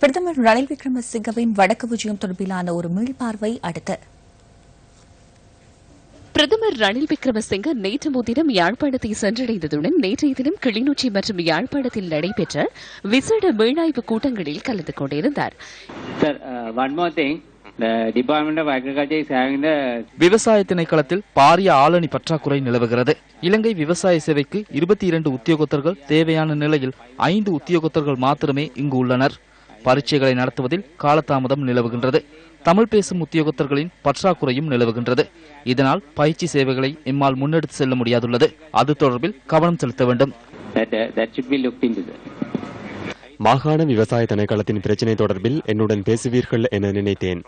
பிரதமர் ரணில் விக்ரமசிங்கவின் வடக்கு விஜயம் தொடர்பிலான ஒரு மீள்பார்வை அடுத்து பிரதமர் ரணில் விக்ரமசிங்க நேற்று முன்தினம் யாழ்ப்பாணத்தை சென்றடைந்ததுடன் நேற்றைய தினம் கிளிநொச்சி மற்றும் யாழ்ப்பாணத்தில் நடைபெற்ற விசேட மீளாய்வு கூட்டங்களில் கலந்து கொண்டிருந்தார் Sir, uh, one more thing. The Department of Agriculture is having the விவசாய திணைக்களத்தில் பாரிய ஆளணி பற்றாக்குறை நிலவுகிறது இலங்கை விவசாய சேவைக்கு இருபத்தி இரண்டு உத்தியோகத்தர்கள் தேவையான நிலையில் ஐந்து உத்தியோகத்தர்கள் மாத்திரமே இங்கு உள்ளனர் பரீட்சைகளை நடத்துவதில் காலதாமதம் நிலவுகின்றது தமிழ் பேசும் உத்தியோகத்தர்களின் பற்றாக்குறையும் நிலவுகின்றது இதனால் பயிற்சி சேவைகளை எம்மால் முன்னெடுத்து செல்ல முடியாதுள்ளது அது தொடர்பில் கவனம் செலுத்த வேண்டும் that uh, that should be looked into. Sir. மாகாண விவசாய திணைக்களத்தின் பிரச்சினை தொடர்பில் என்னுடன் பேசுவீர்கள் என நினைத்தேன்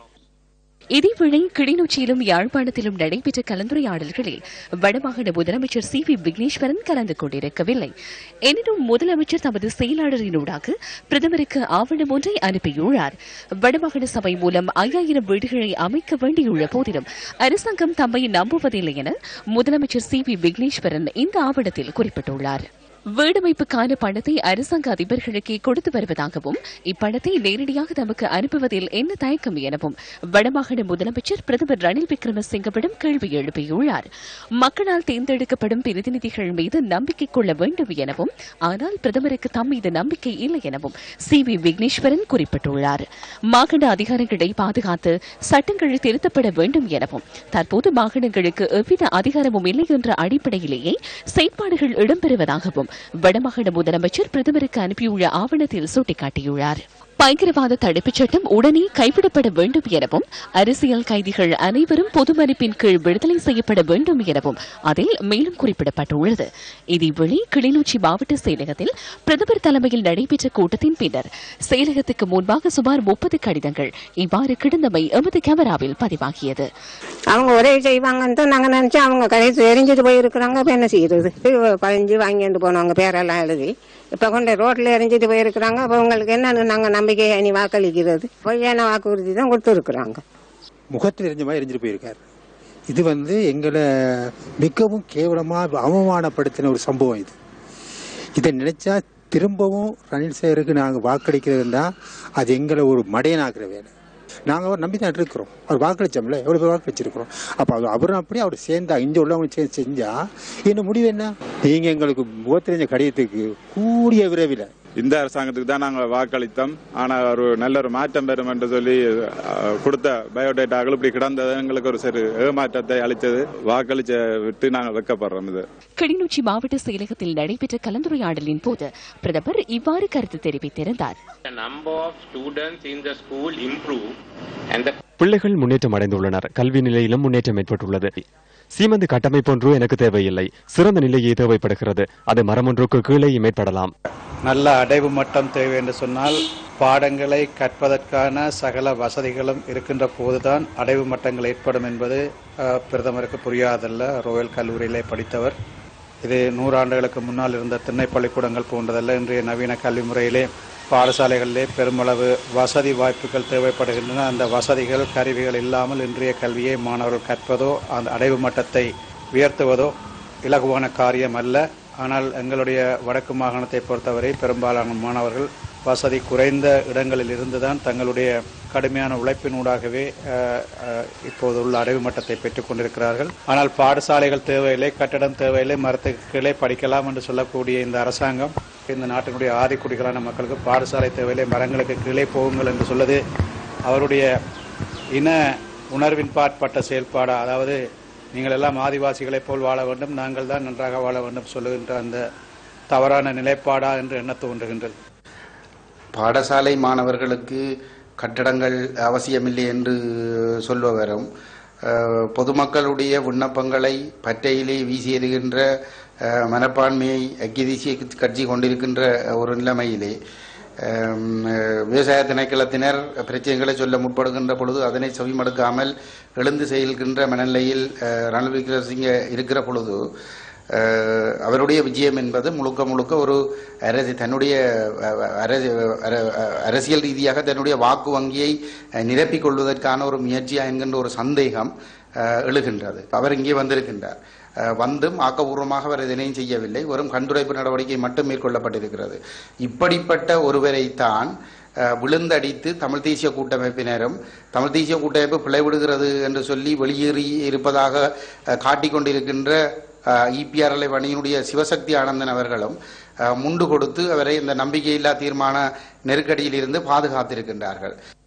இதேவேளை கிளிநொச்சியிலும் யாழ்ப்பாணத்திலும் நடைபெற்ற கலந்துரையாடல்களில் வடமாகாண முதலமைச்சர் சி வி விக்னேஸ்வரன் கலந்து கொண்டிருக்கவில்லை எனினும் முதலமைச்சர் தமது செயலாளரினூடாக பிரதமருக்கு ஆவணம் ஒன்றை அனுப்பியுள்ளார் வடமாகாண சபை மூலம் ஐயாயிரம் வீடுகளை அமைக்க வேண்டியுள்ள போதிலும் அரசாங்கம் தம்மை நம்புவதில்லை என முதலமைச்சர் சி வி விக்னேஸ்வரன் இந்த ஆவணத்தில் குறிப்பிட்டுள்ளார் வீடமைப்புக்கான பணத்தை அரசாங்க அதிபர்களுக்கே கொடுத்து வருவதாகவும் இப்பணத்தை நேரடியாக தமக்கு அனுப்புவதில் என்ன தயக்கம் எனவும் வடமாகாண முதலமைச்சர் பிரதமர் ரணில் விக்ரமசிங்கவிடம் கேள்வி எழுப்பியுள்ளார் மக்களால் தேர்ந்தெடுக்கப்படும் பிரதிநிதிகள் மீது நம்பிக்கை கொள்ள வேண்டும் எனவும் ஆனால் பிரதமருக்கு தம் மீது நம்பிக்கை இல்லை எனவும் சி வி விக்னேஸ்வரன் குறிப்பிட்டுள்ளார் மாகாண அதிகாரங்களை பாதுகாத்து சட்டங்கள் திருத்தப்பட வேண்டும் எனவும் தற்போது மாகாணங்களுக்கு எவ்வித அதிகாரமும் இல்லை என்ற அடிப்படையிலேயே செயற்பாடுகள் இடம்பெறுவதாகவும் வடமாகாண முதலமைச்சர் பிரதமருக்கு அனுப்பியுள்ள ஆவணத்தில் சுட்டிக்காட்டியுள்ளார் பயங்கரவாத தடுப்புச் சட்டம் உடனே கைவிடப்பட வேண்டும் எனவும் அரசியல் கைதிகள் அனைவரும் பொது மதிப்பின் கீழ் விடுதலை செய்யப்பட வேண்டும் எனவும் அதில் மேலும் குறிப்பிடப்பட்டுள்ளது இதேவேளை கிளிநொச்சி மாவட்ட செயலகத்தில் பிரதமர் தலைமையில் நடைபெற்ற கூட்டத்தின் பின்னர் செயலகத்துக்கு முன்பாக சுமார் முப்பது கடிதங்கள் இவ்வாறு கிடந்தமை எமது கேமராவில் பதிவாகியது அவங்க ஒரே செய்வாங்கன்னு தான் நாங்கள் நினச்சோம் அவங்க கடைசி எரிஞ்சிட்டு போயிருக்கிறாங்க இப்போ என்ன செய்யறது பதிஞ்சு வாங்கிட்டு போனவங்க பேரெல்லாம் எழுதி இப்போ கொண்டு ரோட்டில் எரிஞ்சிட்டு போயிருக்கிறாங்க அப்போ உங்களுக்கு என்னன்னு நாங்கள் நம்பிக்கையை இனி வாக்களிக்கிறது பொய்யான வாக்குறுதி தான் கொடுத்துருக்குறாங்க முகத்தில் எரிஞ்ச மாதிரி எரிஞ்சிட்டு போயிருக்காரு இது வந்து எங்களை மிகவும் கேவலமாக அவமானப்படுத்தின ஒரு சம்பவம் இது இதை நினைச்சா திரும்பவும் ரணில் சேகருக்கு நாங்கள் வாக்களிக்கிறதுனா அது எங்களை ஒரு மடையனாக்குற வேலை நாங்கள் அவர் நம்பி தான் இருக்கிறோம் அவர் வாக்களிச்சோம்ல எவ்வளோ பேர் வாக்களிச்சிருக்கிறோம் அப்போ அவர் அவரும் அப்படியே அவர் சேர்ந்தா இங்கே உள்ளவங்க சேர்ந்து செஞ்சா என்ன முடிவு என்ன நீங்கள் எங்களுக்கு முகத்தெரிஞ்ச கடிதத்துக்கு கூடிய விரைவில் இந்த அரசாங்கத்துக்கு தான் நாங்கள் வாக்களித்தோம் ஆனால் ஒரு நல்ல ஒரு மாற்றம் பெறும் என்று சொல்லி அஹ், கொடுத்த பயோடேட்டாக்கள் இப்படி கிடந்தது எங்களுக்கு ஒரு சிறு ஏமாற்றத்தை அளித்தது வாக்களிச்ச விட்டு நாங்கள் வெக்கப்படுறோம் இது கிளிநொச்சி மாவட்ட செயலகத்தில் நடைபெற்ற கலந்துரையாடலின் போது பிரதமர் இவ்வாறு கருத்து தெரிவித்திருந்தார் The number of students in the school improve and the பிள்ளைகள் முன்னேற்றம் அடைந்துள்ளனர் கல்வி நிலையிலும் முன்னேற்றம் ஏற்பட்டுள்ளது சீமந்து கட்டமைப்பொன்று எனக்கு தேவையில்லை சிறந்த நிலையே தேவைப்படுகிறது அது மரமொன்றுக்கு கீழே மேற்படலாம் நல்ல அடைவு மட்டம் தேவை என்று சொன்னால் பாடங்களை கற்பதற்கான சகல வசதிகளும் இருக்கின்ற போதுதான் அடைவு மட்டங்கள் ஏற்படும் என்பது அஹ், பிரதமருக்கு புரியாதல்ல ரோயல் கல்லூரியிலே படித்தவர் இது நூறாண்டுகளுக்கு முன்னால் இருந்த திண்ணை பள்ளிக்கூடங்கள் போன்றதல்ல இன்றைய நவீன கல்வி முறையிலே பாடசாலைகளிலே பெருமளவு வசதி வாய்ப்புகள் தேவைப்படுகின்றன அந்த வசதிகள் கருவிகள் இல்லாமல் இன்றைய கல்வியை மாணவர்கள் கற்பதோ அந்த அடைவு மட்டத்தை உயர்த்துவதோ இலகுவான காரியம் அல்ல ஆனால் எங்களுடைய வடக்கு மாகாணத்தை பொறுத்தவரை பெரும்பாலான மாணவர்கள் வசதி குறைந்த இடங்களில் இருந்துதான் தங்களுடைய கடுமையான உழைப்பினூடாகவே அஹ், அஹ், இப்போது உள்ள அடைவு மட்டத்தை பெற்றுக் கொண்டிருக்கிறார்கள் ஆனால் பாடசாலைகள் தேவையில்லை கட்டடம் தேவையில்லை மரத்துக்கு கீழே படிக்கலாம் என்று சொல்லக்கூடிய இந்த அரசாங்கம் இந்த நாட்டினுடைய ஆதிக்குடிகளான மக்களுக்கு பாடசாலை தேவையில்லை மரங்களுக்கு கீழே போகுங்கள் என்று சொல்வது அவருடைய இன உணர்வின் பாற்பட்ட செயல்பாடா அதாவது நீங்கள் எல்லாம் ஆதிவாசிகளைப் போல் வாழ வேண்டும் நாங்கள் தான் நன்றாக வாழ வேண்டும் சொல்லுகின்ற அந்த தவறான நிலைப்பாடா என்று எண்ண தோன்றுகின்றது பாடசாலை மாணவர்களுக்கு கட்டடங்கள் அவசியமில்லை என்று சொல்பவரும் அஹ், பொதுமக்களுடைய விண்ணப்பங்களை பற்றையிலே வீசி எறிகின்ற அஹ், மனப்பான்மையை ஐக்கிய தேசிய கட்சி கொண்டிருக்கின்ற ஒரு நிலைமையிலே அஹ், விவசாய திணைக்களத்தினர் பிரச்சனைகளை சொல்ல முற்படுகின்ற பொழுது அதனை செவிமடுக்காமல் எழுந்து செயல்கின்ற மனநிலையில் அஹ், ரணில் விக்ரமசிங்க இருக்கிற பொழுது அஹ், அவருடைய விஜயம் என்பது முழுக்க முழுக்க ஒரு அரசு தன்னுடைய அஹ், அரசு- அர- அரசியல் ரீதியாக தன்னுடைய வாக்கு வங்கியை அஹ், நிரப்பிக் கொள்வதற்கான ஒரு முயற்சியா என்கின்ற ஒரு சந்தேகம் அஹ், எழுகின்றது அவர் இங்கே வந்திருக்கின்றார் அஹ், வந்தும் ஆக்கபூர்வமாக அவர் எதனையும் செய்யவில்லை வெறும் கண்டுரைப்பு நடவடிக்கை மட்டும் மேற்கொள்ளப்பட்டிருக்கிறது இப்படிப்பட்ட ஒருவரைத்தான் அஹ், விழுந்தடித்து தமிழ் தேசிய கூட்டமைப்பினரும் தமிழ் தேசிய கூட்டமைப்பு பிழைவிடுகிறது என்று சொல்லி வெளியேறி இருப்பதாக அஹ், காட்டிக் கொண்டிருக்கின்ற இபிஆர்எல்ஐ பணியினுடைய சிவசக்தி ஆனந்தன் அவர்களும் அஹ், முண்டு கொடுத்து அவரை இந்த நம்பிக்கையில்லா தீர்மான நெருக்கடியில் இருந்து பாதுகாத்திருக்கின்றார்கள்